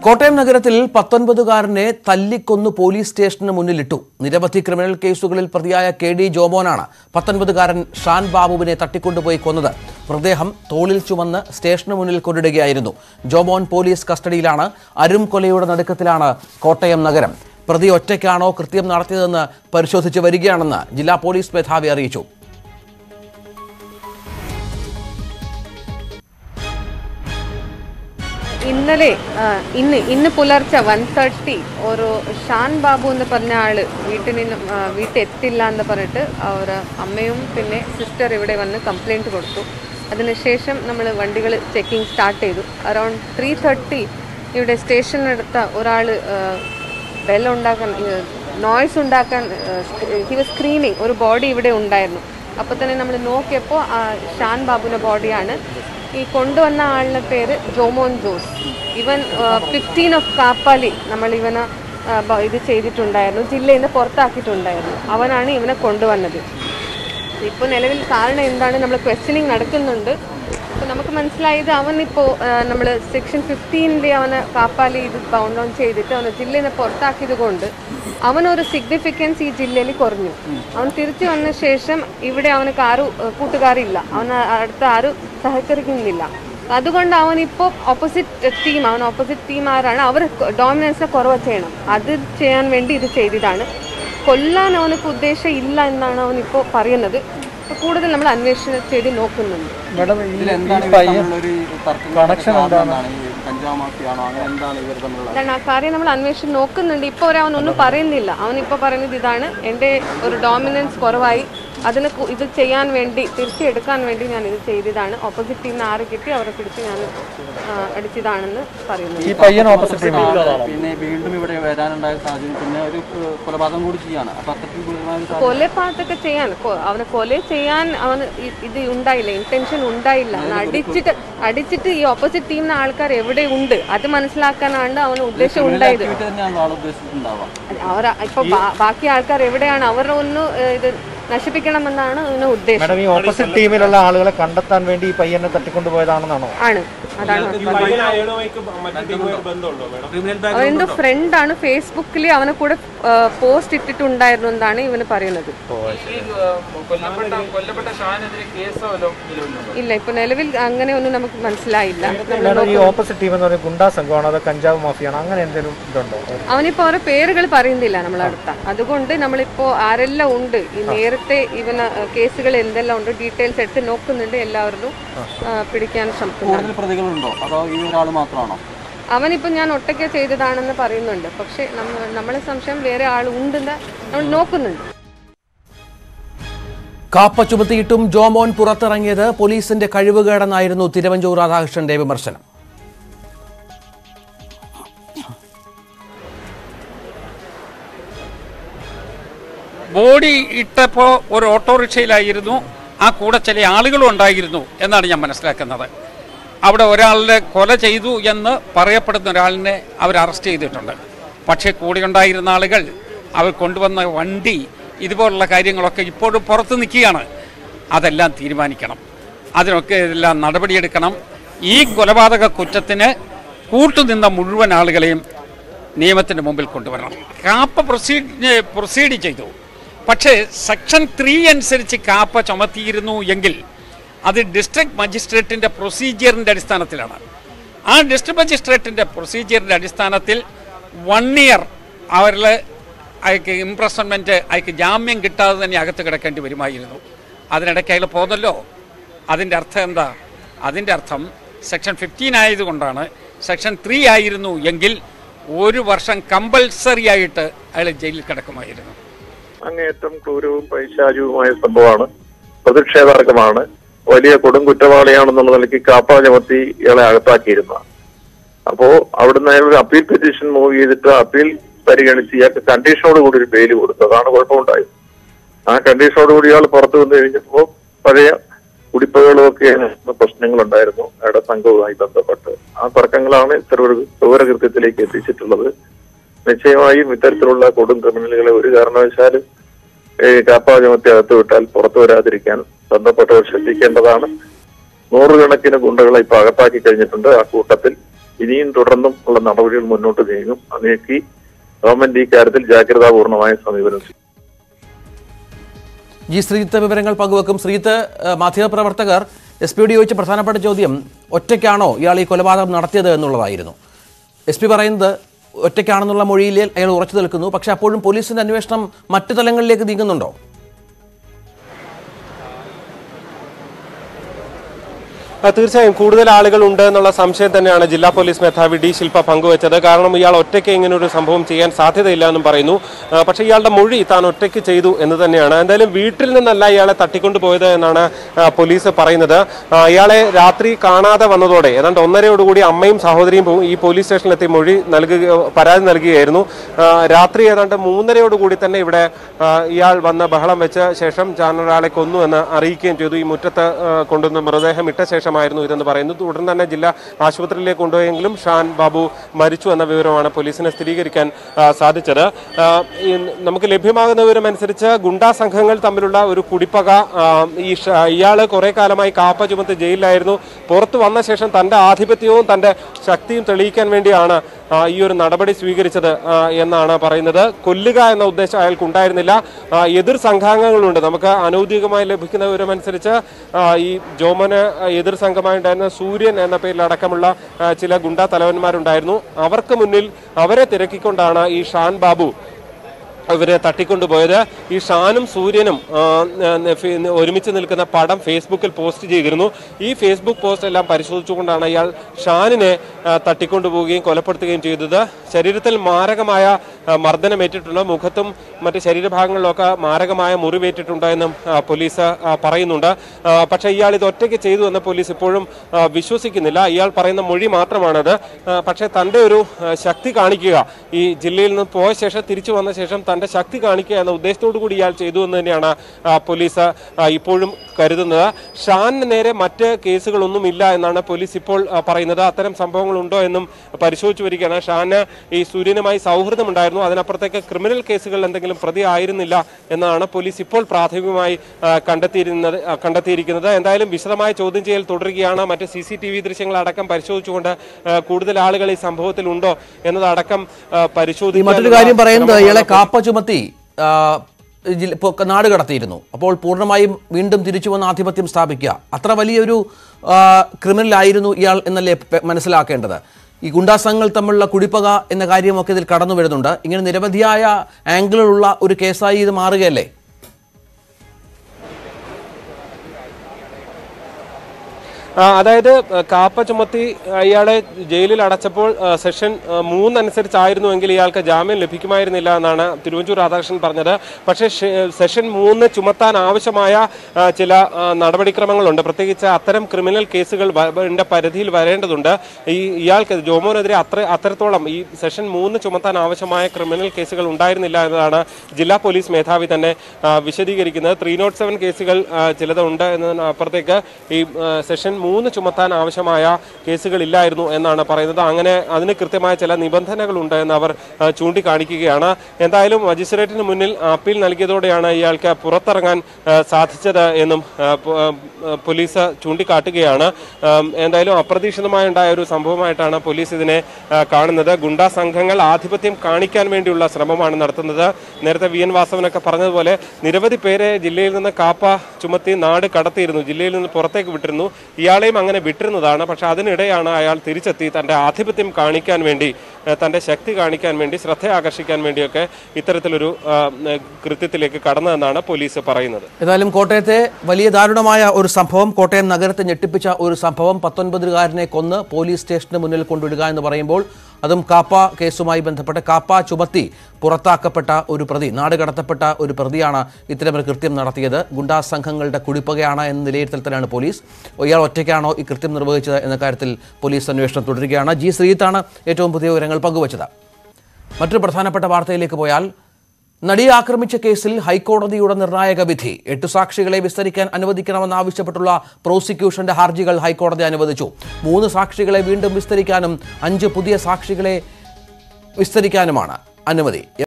കോട്ടയം നഗരത്തിൽ പത്തൊൻപതുകാരനെ തല്ലിക്കൊന്നു പോലീസ് സ്റ്റേഷന് മുന്നിലിട്ടു നിരവധി ക്രിമിനൽ കേസുകളിൽ പ്രതിയായ കെ ഡി ജോമോനാണ് പത്തൊൻപതുകാരൻ ഷാൻ ബാബുവിനെ തട്ടിക്കൊണ്ടുപോയി കൊന്നത് മൃതദേഹം തോളിൽ ചുമന്ന് സ്റ്റേഷന് മുന്നിൽ കൊണ്ടിടുകയായിരുന്നു ജോമോൻ പോലീസ് കസ്റ്റഡിയിലാണ് അരും കൊലയുടെ നടുക്കത്തിലാണ് കോട്ടയം നഗരം പ്രതി ഒറ്റയ്ക്കാണോ കൃത്യം നടത്തിയതെന്ന് പരിശോധിച്ച് വരികയാണെന്ന് ജില്ലാ പോലീസ് മേധാവി അറിയിച്ചു ഇന്നലെ ആ, ഇന്ന് ഇന്ന് പുലർച്ചെ വൺ തേർട്ടി ഒരു ഷാൻ ബാബു എന്ന് പറഞ്ഞ ആള് വീട്ടിൽ നിന്ന് ആ, വീട്ടിൽ എത്തില്ല എന്ന് പറഞ്ഞിട്ട് അവർ അമ്മയും പിന്നെ സിസ്റ്റർ ഇവിടെ വന്ന് കംപ്ലൈൻറ്റ് കൊടുത്തു അതിനുശേഷം നമ്മൾ വണ്ടികൾ ചെക്കിംഗ് സ്റ്റാർട്ട് ചെയ്തു അറൗണ്ട് ത്രീ തേർട്ടി ഇവിടെ സ്റ്റേഷനടുത്ത ഒരാൾ ബെൽ ഉണ്ടാക്കാൻ നോയ്സ് ഉണ്ടാക്കാൻ ഹി വാസ് സ്ക്രീനിങ് ഒരു ബോഡി ഇവിടെ ഉണ്ടായിരുന്നു അപ്പോൾ തന്നെ നമ്മൾ നോക്കിയപ്പോൾ ആ ഷാൻ ബാബുവിൻ്റെ ബോഡിയാണ് ഈ കൊണ്ടുവന്ന ആളുടെ പേര് ജോമോൻ ജോസ് ഇവൻ ഫിഫ്റ്റീൻ ഓഫ് കാപ്പാലി നമ്മൾ ഇവനെ ആ, ബ- ഇത് ചെയ്തിട്ടുണ്ടായിരുന്നു ജില്ലയിൽ നിന്ന് പുറത്താക്കിയിട്ടുണ്ടായിരുന്നു അവനാണ് ഇവനെ കൊണ്ടുവന്നത് ഇപ്പോൾ നിലവിൽ കാരണം എന്താണ് നമ്മൾ ക്വസ്റ്റ്യനിങ് നടക്കുന്നുണ്ട് അപ്പോൾ നമുക്ക് മനസ്സിലായത് അവൻ ഇപ്പോൾ നമ്മൾ സെക്ഷൻ ഫിഫ്റ്റീനിൽ അവനെ കാപ്പാലി ഇത് ബൗണ്ട് ഡൗൺ ചെയ്തിട്ട് അവനെ ജില്ലയിൽ നിന്ന് പുറത്താക്കിയത് കൊണ്ട് അവനൊരു സിഗ്നിഫിക്കൻസ് ഈ ജില്ലയിൽ കുറഞ്ഞു അവൻ തിരിച്ചു വന്ന ശേഷം ഇവിടെ അവനക്ക് ആരും ഏഹ്, കൂട്ടുകാരില്ല അവൻ അടുത്ത ആരും സഹകരിക്കുന്നില്ല അതുകൊണ്ട് അവനിപ്പോൾ ഓപ്പോസിറ്റ് ടീം അവൻ ഓപ്പോസിറ്റ് ടീം ആരാണ് അവർ ഡോമിനൻസിനെ കുറവ് ചെയ്യണം അത് ചെയ്യാൻ വേണ്ടി ഇത് ചെയ്തതാണ് കൊല്ലാൻ അവനക്ക് ഉദ്ദേശം ഇല്ല എന്നാണ് അവൻ ഇപ്പോൾ പറയുന്നത് അപ്പോൾ കൂടുതൽ നമ്മൾ അന്വേഷണം ചെയ്ത് നോക്കുന്നുണ്ട് മേഡം ഈ ഇതിലെന്താണ് ഈ ഇവർ പയ്യൻ തമ്മിലൊരു തർക്കം കണക്ഷൻ എന്താണ് എന്താണ് ഈ കഞ്ചാവ് മാഫിയാണോ അങ്ങനെ എന്താണ് ഇവർ തമ്മിലുള്ള അതാണ് ആ കാര്യം നമ്മൾ അന്വേഷണം നോക്കുന്നുണ്ട് ഇപ്പോൾ ഒരു അവൻ ഒന്നും പറയുന്നില്ല അവൻ ഇപ്പോൾ പറയുന്നത് ഇതാണ് എൻ്റെ ഒരു ഡോമിനൻസ് കുറവായി അതിന് കു- ഇത് ചെയ്യാൻ വേണ്ടി തിരിച്ചെടുക്കാൻ വേണ്ടി ഞാൻ ഇത് ചെയ്തതാണ് ഓപ്പോസിറ്റ് ടീമിന് ആറ് കിട്ടി അവരെ പിടിച്ച് ഞാൻ ആ, അടിച്ചതാണെന്ന് പറയുന്നു ഈ പയ്യൻ ഓപ്പോസിറ്റ് ടീമിൽ പിന്നെ വീണ്ടും ഇവിടെ വരാനുണ്ടായ സാഹചര്യം പിന്നെ ഒരു ഏഹ്, കൊലപാതകം കൂടി ചെയ്യാണ് അപ്പൊ അത്തരത്തിൽ ഗുരുതരമായ ഒരു സാഹചര്യം കൊലപാതകം ചെയ്യാൻ കൊ- അവനെ കൊല ചെയ്യാൻ അവന് ഇ- ഇത് ഉണ്ടായില്ല ഇന്റൻഷൻ ഉണ്ടായില്ല അവൻ അടിച്ചിട്ട് അടിച്ചിട്ട് ഈ ഓപ്പോസിറ്റ് ടീമിന് ആൾക്കാർ എവിടെ ഉണ്ട് അത് മനസ്സിലാക്കാനാണ് അവന് ഉദ്ദേശം ഉണ്ടായത് ആക്ടിവിറ്റി തന്നെയാണ് ആൾ ഉദ്ദേശിച്ചിട്ടുണ്ടാവുക അവർ ഇപ്പൊ ബാ- ബാക്കി ആൾക്കാർ എവിടെയാണ് അവരുടെ ഒന്ന് ഏഹ്, ഇത് നശിപ്പിക്കണമെന്നാണ് അവന് ഉദ്ദേശം മേഡം ഈ ഓപ്പോസിറ്റ് ടീമിലുള്ള ആളുകളെ കണ്ടെത്താൻ വേണ്ടി ഈ പയ്യനെ തട്ടിക്കൊണ്ടുപോയതാണെന്നാണോ ആണ് അതാണ് അവൻ എന്തോ ഫ്രണ്ടാണ് ഫേസ്ബുക്കിൽ അവനെ കൂടെ പോസ്റ്റ് ഇട്ടിട്ടുണ്ടായിരുന്നു എന്നാണ് ഇവന് പറയുന്നത് ഇല്ല ഇപ്പൊ നിലവിൽ അങ്ങനെ ഒന്നും നമുക്ക് മനസ്സിലായില്ല നമ്മൾ മേഡം ഈ ഓപ്പോസിറ്റ് ടീം എന്ന് പറയുന്നത് ഗുണ്ടാ സംഘമാണോ അതോ കഞ്ചാവ് മാഫിയാണോ അങ്ങനെ എന്തെങ്കിലും ഇതുണ്ടോ അവനിപ്പോ അവരുടെ പേരുകൾ പറയുന്നില്ല നമ്മളടുത്ത അതുകൊണ്ട് നമ്മളിപ്പോ ആരെല്ലാം ഉണ്ട് ഈ നേരത്തെ ഇവന് കേസുകൾ എന്തെല്ലാം ഉണ്ട് ഡീറ്റെയിൽസ് എടുത്ത് നോക്കുന്നുണ്ട് എല്ലാവരും ആ, പിടിക്കാൻ ശ്രമിക്കുന്നുണ്ട് കൂടുതൽ പ്രതികളുണ്ടോ അതോ ഈ ഒരാൾ മാത്രമാണോ അവനിപ്പോ ഞാൻ ഒറ്റയ്ക്ക് ചെയ്തതാണെന്ന് പറയുന്നുണ്ട് പക്ഷെ നമ്മ നമ്മളെ സംശയം വേറെ ആൾ ഉണ്ടെന്ന് നമ്മൾ നോക്കുന്നുണ്ട് കാപ്പ ചുമത്തിയിട്ടും ജോമോൻ പുറത്തിറങ്ങിയത് പോലീസിന്റെ കഴിവുകേടെന്നായിരുന്നു തിരുവഞ്ചൂർ രാധാകൃഷ്ണന്റെ വിമർശനം ബോഡി ഇട്ടപ്പോൾ ഒരു ഓട്ടോറിക്ഷയിലായിരുന്നു ആ കൂടെ ചില ആളുകളും ഉണ്ടായിരുന്നു എന്നാണ് ഞാൻ മനസ്സിലാക്കുന്നത് അവിടെ ഒരാളുടെ കൊല ചെയ്തു എന്ന് പറയപ്പെടുന്ന ഒരാളിനെ അവർ അറസ്റ്റ് ചെയ്തിട്ടുണ്ട് പക്ഷേ കൂടെ ഉണ്ടായിരുന്ന ആളുകൾ അവർ കൊണ്ടുവന്ന വണ്ടി ഇതുപോലുള്ള കാര്യങ്ങളൊക്കെ ഇപ്പോഴും പുറത്ത് നിൽക്കുകയാണ് അതെല്ലാം തീരുമാനിക്കണം അതിനൊക്കെ എല്ലാം നടപടിയെടുക്കണം ഈ കൊലപാതക കുറ്റത്തിന് കൂട്ടുനിന്ന മുഴുവൻ ആളുകളെയും നിയമത്തിൻ്റെ മുമ്പിൽ കൊണ്ടുവരണം കാപ്പ പ്രൊസീഡ് പ്രൊസീഡ് ചെയ്തു പക്ഷേ സെക്ഷൻ ത്രീ അനുസരിച്ച് കാപ്പ ചുമത്തിയിരുന്നു എങ്കിൽ അത് ഡിസ്ട്രിക്ട് മജിസ്ട്രേറ്റിൻ്റെ പ്രൊസീജിയറിൻ്റെ അടിസ്ഥാനത്തിലാണ് ആ ഡിസ്ട്രിക്ട് മജിസ്ട്രേറ്റിൻ്റെ പ്രൊസീജിയറിൻ്റെ അടിസ്ഥാനത്തിൽ വൺ ഇയർ അവരിൽ അയാൾക്ക് ഇംപ്രസൺമെൻറ്റ് അയാൾക്ക് ജാമ്യം കിട്ടാതെ തന്നെ അകത്ത് കിടക്കേണ്ടി വരുമായിരുന്നു അതിനിടയ്ക്ക് അയാൾ പോന്നല്ലോ അതിൻ്റെ അർത്ഥം എന്താ അതിൻ്റെ അർത്ഥം സെക്ഷൻ ഫിഫ്റ്റീൻ ആയതുകൊണ്ടാണ് സെക്ഷൻ ത്രീ ആയിരുന്നു എങ്കിൽ ഒരു വർഷം കമ്പൽസറി ആയിട്ട് അയാൾ ജയിലിൽ കിടക്കുമായിരുന്നു അങ്ങേയറ്റം ക്രൂരവും പൈശാചികവുമായ സംഭവമാണ് പ്രതിഷേധാർഹമാണ് വലിയ കൊടും കുറ്റവാളിയാണെന്നുള്ള നിലയ്ക്ക് കാപ്പ ചുമത്തി ഇയാളെ അകത്താക്കിയിരുന്ന അപ്പോ അവിടുന്ന് അയാൾ ഒരു അപ്പീൽ പെറ്റീഷൻ മൂവ് ചെയ്തിട്ട് അപ്പീൽ പരിഗണിച്ച് ഇയാൾക്ക് കണ്ടീഷനോട് കൂടി ഒരു ബെയിൽ കൊടുത്തു അതാണ് കുഴപ്പമുണ്ടായത് ആ കണ്ടീഷനോട് കൂടി ഇയാൾ പുറത്തു വന്നു കഴിഞ്ഞപ്പോ പഴയ കുടിപ്പുകളും ഒക്കെ പ്രശ്നങ്ങളുണ്ടായിരുന്നു അയാളുടെ സംഘവുമായി ബന്ധപ്പെട്ട് ആ തർക്കങ്ങളാണ് ഇത്തരം ഒരു ക്രൂരകൃത്യത്തിലേക്ക് എത്തിച്ചിട്ടുള്ളത് നിശ്ചയമായും ഇത്തരത്തിലുള്ള കൊടും ക്രിമിനലുകളെ ഒരു കാരണവശാലും ഈ കാപ്പ ചുമത്തി അകത്ത് വിട്ടാൽ പുറത്തു വരാതിരിക്കാൻ ബന്ധപ്പെട്ടവർ ശ്രദ്ധിക്കേണ്ടതാണ് നൂറുകണക്കിന് ഗുണ്ടകളെ ഇപ്പൊ അകത്താക്കി കഴിഞ്ഞിട്ടുണ്ട് ആ കൂട്ടത്തിൽ ഇനിയും തുടർന്നും ഉള്ള നടപടികൾ മുന്നോട്ട് നീങ്ങും അതിലേക്ക് ഗവൺമെന്റ് ഈ കാര്യത്തിൽ ജാഗ്രതാപൂർണമായ സമീപനം സ്വീകരിക്കും. ജി ശ്രീജിത്ത് വിവരങ്ങൾ പങ്കുവെക്കും ശ്രീജിത്ത് ഏഹ്, മാധ്യമപ്രവർത്തകർ എസ് പിയോട് ചോദിച്ച പ്രധാനപ്പെട്ട ചോദ്യം ഒറ്റയ്ക്കാണോ ഇയാൾ ഈ കൊലപാതകം നടത്തിയത് എന്നുള്ളതായിരുന്നു എസ് പി പറയുന്നത് ഒറ്റയ്ക്കാണെന്നുള്ള മൊഴിയിൽ അയാൾ ഉറച്ചു നിൽക്കുന്നു പക്ഷേ അപ്പോഴും പോലീസിന്റെ അന്വേഷണം മറ്റു തലങ്ങളിലേക്ക് നീങ്ങുന്നുണ്ടോ ആ, തീർച്ചയായും കൂടുതൽ ആളുകൾ ഉണ്ട് എന്നുള്ള സംശയം തന്നെയാണ് ജില്ലാ പോലീസ് മേധാവി ഡി ശില്പ പങ്കുവച്ചത് കാരണം ഇയാൾ ഒറ്റയ്ക്ക് ഇങ്ങനെ ഒരു സംഭവം ചെയ്യാൻ സാധ്യതയില്ല എന്നും പറയുന്നു ആ, പക്ഷേ ഇയാളുടെ മൊഴി താൻ ഒറ്റയ്ക്ക് ചെയ്തു എന്ന് തന്നെയാണ് എന്തായാലും വീട്ടിൽ നിന്നല്ല ഇയാളെ തട്ടിക്കൊണ്ടുപോയത് എന്നാണ് ആ, പോലീസ് പറയുന്നത് ആ, ഇയാളെ രാത്രി കാണാതെ വന്നതോടെ ഏതാണ്ട് ഒന്നരയോടുകൂടി അമ്മയും സഹോദരിയും പോ- ഈ പോലീസ് സ്റ്റേഷനിലെത്തി മൊഴി നൽകുക പരാതി നൽകുകയായിരുന്നു ആ, രാത്രി ഏതാണ്ട് മൂന്നരയോടുകൂടി തന്നെ ഇവിടെ ആ, ഇയാൾ വന്ന് ബഹളം വെച്ച ശേഷം ചാനൊരാളെ കൊന്നു എന്ന് അറിയിക്കുകയും ചെയ്തു ഈ മുറ്റത്ത് ആ, കൊണ്ടുവന്ന് മൃതദേഹം ഇട്ട ശേഷമായിരുന്നു ഇതെന്ന് പറയുന്നു തുടർന്ന് തന്നെ ജില്ലാ ആശുപത്രിയിലേക്ക് കൊണ്ടുപോയെങ്കിലും ഷാൻ ബാബു മരിച്ചു എന്ന വിവരമാണ് പോലീസിനെ സ്ഥിരീകരിക്കാൻ ആ, സാധിച്ചത് ആ, ഈ നമുക്ക് ലഭ്യമാകുന്ന വിവരം അനുസരിച്ച് ഗുണ്ടാ സംഘങ്ങൾ തമ്മിലുള്ള ഒരു കുടിപ്പക ആ, ഈ ഷ- ഇയാള് കുറെ കാലമായി കാപ്പ ചുമത്ത് ജയിലിലായിരുന്നു പുറത്തു വന്ന ശേഷം തന്റെ ആധിപത്യവും തന്റെ ശക്തിയും തെളിയിക്കാൻ വേണ്ടിയാണ് ആ, ഈ ഒരു നടപടി സ്വീകരിച്ചത് ആ, എന്നാണ് പറയുന്നത് കൊല്ലുക എന്ന ഉദ്ദേശം അയാൾക്ക് ഉണ്ടായിരുന്നില്ല ആ, എതിർ സംഘാംഗങ്ങളുണ്ട് നമുക്ക് അനൗദ്യോഗികമായി ലഭിക്കുന്ന വിവരമനുസരിച്ച് ആ, ഈ ജോമന് എതിർ സംഘമായി ഉണ്ടായിരുന്ന സൂര്യൻ എന്ന പേരിൽ അടക്കമുള്ള ആ, ചില ഗുണ്ടാ തലവന്മാരുണ്ടായിരുന്നു അവർക്ക് മുന്നിൽ അവരെ തിരക്കിക്കൊണ്ടാണ് ഈ ഷാൻ ബാബു ഇവരെ തട്ടിക്കൊണ്ടുപോയത് ഈ ഷാനും സൂര്യനും ആ, ന- ഫി- ഒരുമിച്ച് നിൽക്കുന്ന പടം ഫേസ്ബുക്കിൽ പോസ്റ്റ് ചെയ്തിരുന്നു ഈ ഫേസ്ബുക്ക് പോസ്റ്റ് എല്ലാം പരിശോധിച്ചുകൊണ്ടാണ് ഇയാൾ ഷാനിനെ ആ, തട്ടിക്കൊണ്ടുപോവുകയും കൊലപ്പെടുത്തുകയും ചെയ്തത് ശരീരത്തിൽ മാരകമായ ആ, മർദ്ദനമേറ്റിട്ടുണ്ട് മുഖത്തും മറ്റ് ശരീരഭാഗങ്ങളിലൊക്കെ മാരകമായ മുറിവേറ്റിട്ടുണ്ട് എന്നും ആ, പോലീസ് ആ, പറയുന്നുണ്ട് ആ, പക്ഷേ ഇയാൾ ഇത് ഒറ്റയ്ക്ക് ചെയ്തു എന്ന് പോലീസ് ഇപ്പോഴും ആ, വിശ്വസിക്കുന്നില്ല ഇയാൾ പറയുന്ന മൊഴി മാത്രമാണത് ആ, പക്ഷേ തൻ്റെ ഒരു ആ, ശക്തി കാണിക്കുക ഈ ജില്ലയിൽ നിന്ന് പോയ ശേഷം തിരിച്ചു വന്ന ശേഷം തൻ്റെ ശക്തി കാണിക്കുക എന്ന ഉദ്ദേശത്തോടു കൂടി ഇയാൾ ചെയ്തു എന്ന് തന്നെയാണ് ആ, പോലീസ് ആ, ഇപ്പോഴും കരുതുന്നത് ഷാനിന് നേരെ മറ്റ് കേസുകളൊന്നും ഇല്ല എന്നാണ് പോലീസ് ഇപ്പോൾ ആ, പറയുന്നത് അത്തരം സംഭവങ്ങളുണ്ടോ എന്നും പരിശോധിച്ചു വരികയാണ് ഷാന് ഈ സൂര്യനുമായി സൗഹൃദമുണ്ടായിരുന്നു അതിനപ്പുറത്തേക്ക് ക്രിമിനൽ കേസുകൾ എന്തെങ്കിലും പ്രതി ആയിരുന്നില്ല എന്നാണ് പോലീസ് ഇപ്പോൾ പ്രാഥമികമായി ആ, കണ്ടെത്തിയിരുന്നത് ആ, കണ്ടെത്തിയിരിക്കുന്നത് എന്തായാലും വിശദമായ ചോദ്യം ചെയ്യൽ തുടരുകയാണ് മറ്റ് സി സി ടി വി ദൃശ്യങ്ങളടക്കം പരിശോധിച്ചുകൊണ്ട് ആ, കൂടുതൽ ആളുകൾ ഈ സംഭവത്തിൽ ഉണ്ടോ എന്നതടക്കം ആ, ഈ പരിശോധിക്കാനുള്ള മറ്റൊരു കാര്യം പറയുന്നത് ശ്രമമാണ് ഇയാളെ കാപ്പ ചുമത്തി ആ, ജില്ല- ഇപ്പോ നാട് കടത്തിയിരുന്നു അപ്പോൾ പൂർണ്ണമായും വീണ്ടും തിരിച്ചു വന്ന് ആധിപത്യം സ്ഥാപിക്കുക അത്ര വലിയൊരു ആ, ക്രിമിനൽ ആയിരുന്നു ഇയാൾ എന്നല്ലേ പെ- മനസ്സിലാക്കേണ്ടത് ഈ ഗുണ്ടാസംഘങ്ങൾ തമ്മിലുള്ള കുടിപ്പക എന്ന കാര്യമൊക്കെ ഇതിൽ കടന്നു വരുന്നുണ്ട് ഇങ്ങനെ നിരവധിയായ ആംഗിളുള്ള ഒരു കേസായി ഇത് മാറുകയല്ലേ ആ, അതായത് ആ, കാപ്പ ചുമത്തി ആ, ഇയാളെ ജയിലിൽ അടച്ചപ്പോൾ ആ, സെഷൻ ആ, മൂന്നനുസരിച്ചായിരുന്നുവെങ്കിൽ ഇയാൾക്ക് ജാമ്യം ലഭിക്കുമായിരുന്നില്ല എന്നാണ് തിരുവഞ്ചൂർ രാധാകൃഷ്ണൻ പറഞ്ഞത് പക്ഷേ ഷെ- സെഷൻ മൂന്ന് ചുമത്താൻ ആവശ്യമായ ആ, ചില ആ, നടപടിക്രമങ്ങളുണ്ട് പ്രത്യേകിച്ച് അത്തരം ക്രിമിനൽ കേസുകൾ വ- ന്റെ പരിധിയിൽ വരേണ്ടതുണ്ട് ഈ ഇയാൾക്ക് ജോമോനെതിരെ അത്ര അത്രത്തോളം ഈ സെഷൻ മൂന്ന് ചുമത്താൻ ആവശ്യമായ ക്രിമിനൽ കേസുകൾ ഉണ്ടായിരുന്നില്ല എന്നതാണ് ജില്ലാ പോലീസ് മേധാവി തന്നെ ആ, വിശദീകരിക്കുന്നത് ത്രീ നോട്ട് സെവൻ കേസുകൾ ആ, ചിലത് ഉണ്ട് എന്നതിന് അപ്പുറത്തേക്ക് ഈ ആ, സെഷൻ മൂന്ന് ചുമത്താൻ ആവശ്യമായ കേസുകൾ ഇല്ലായിരുന്നു എന്നാണ് പറയുന്നത് അങ്ങനെ അതിന് കൃത്യമായ ചില നിബന്ധനകളുണ്ട് എന്ന് അവർ ആ, ചൂണ്ടിക്കാണിക്കുകയാണ് എന്തായാലും മജിസ്ട്രേറ്റിന് മുന്നിൽ അപ്പീൽ നൽകിയതോടെയാണ് ഇയാൾക്ക് പുറത്തിറങ്ങാൻ ആ, സാധിച്ചത് എന്നും ആ, പോ- ആ, പോലീസ് ചൂണ്ടിക്കാട്ടുകയാണ് ആം, എന്തായാലും അപ്രതീക്ഷിതമായി ഉണ്ടായ ഒരു സംഭവമായിട്ടാണ് പോലീസ് ഇതിനെ ആ, കാണുന്നത് ഗുണ്ടാ സംഘങ്ങൾ ആധിപത്യം കാണിക്കാൻ വേണ്ടിയുള്ള ശ്രമമാണ് നടത്തുന്നത് നേരത്തെ വി എൻ വാസവനൊക്കെ പറഞ്ഞതുപോലെ നിരവധി പേരെ ജില്ലയിൽ നിന്ന് കാപ്പ ചുമത്തി നാട് കടത്തിയിരുന്നു ജില്ലയിൽ നിന്ന് പുറത്തേക്ക് വിട്ടിരുന്നു ഇയാളെയും അങ്ങനെ വിട്ടിരുന്നതാണ് പക്ഷെ അതിനിടെയാണ് അയാൾ തിരിച്ചെത്തി തന്റെ ആധിപത്യം കാണിക്കാൻ വേണ്ടി ആ, തന്റെ ശക്തി കാണിക്കാൻ വേണ്ടി ശ്രദ്ധ ആകർഷിക്കാൻ വേണ്ടിയൊക്കെ ഇത്തരത്തിലൊരു ആ, കൃത്യത്തിലേക്ക് കടന്നതെന്നാണ് പോലീസ് പറയുന്നത് ഏതായാലും കോട്ടയത്തെ വലിയ ദാരുണമായ ഒരു സംഭവം കോട്ടയം നഗരത്തെ ഞെട്ടിപ്പിച്ച ഒരു സംഭവം പത്തൊൻപതുകാരനെ കൊന്ന് പോലീസ് സ്റ്റേഷന് മുന്നിൽ കൊണ്ടുവിടുക എന്ന് പറയുമ്പോൾ അതും കാപ്പ കേസുമായി ബന്ധപ്പെട്ട് കാപ്പ ചുമത്തി പുറത്താക്കപ്പെട്ട ഒരു പ്രതി നാട് കടത്തപ്പെട്ട ഒരു പ്രതിയാണ് ഇത്തരമൊരു കൃത്യം നടത്തിയത് ഗുണ്ടാ സംഘങ്ങളുടെ കുടിപ്പകയാണ് എന്ന നിലയിരുത്തൽ തന്നെയാണ് പോലീസ് ഇയാൾ ഒറ്റയ്ക്കാണോ ഈ കൃത്യം നിർവഹിച്ചത് എന്ന കാര്യത്തിൽ പോലീസ് അന്വേഷണം തുടരുകയാണ് ജി ശ്രീജിത്താണ് ഏറ്റവും പുതിയ വിവരങ്ങൾ പങ്കുവച്ചത് മറ്റൊരു പ്രധാനപ്പെട്ട വാർത്തയിലേക്ക് പോയാൽ നടിയെ ആക്രമിച്ച കേസിൽ ഹൈക്കോടതിയുടെ നിർണായക വിധി എട്ട് സാക്ഷികളെ വിസ്തരിക്കാൻ അനുവദിക്കണമെന്നാവശ്യപ്പെട്ടുള്ള പ്രോസിക്യൂഷന്റെ ഹർജികൾ ഹൈക്കോടതി അനുവദിച്ചു മൂന്ന് സാക്ഷികളെ വീണ്ടും വിസ്തരിക്കാനും അഞ്ച് പുതിയ സാക്ഷികളെ വിസ്തരിക്കാനുമാണ് അനുമതി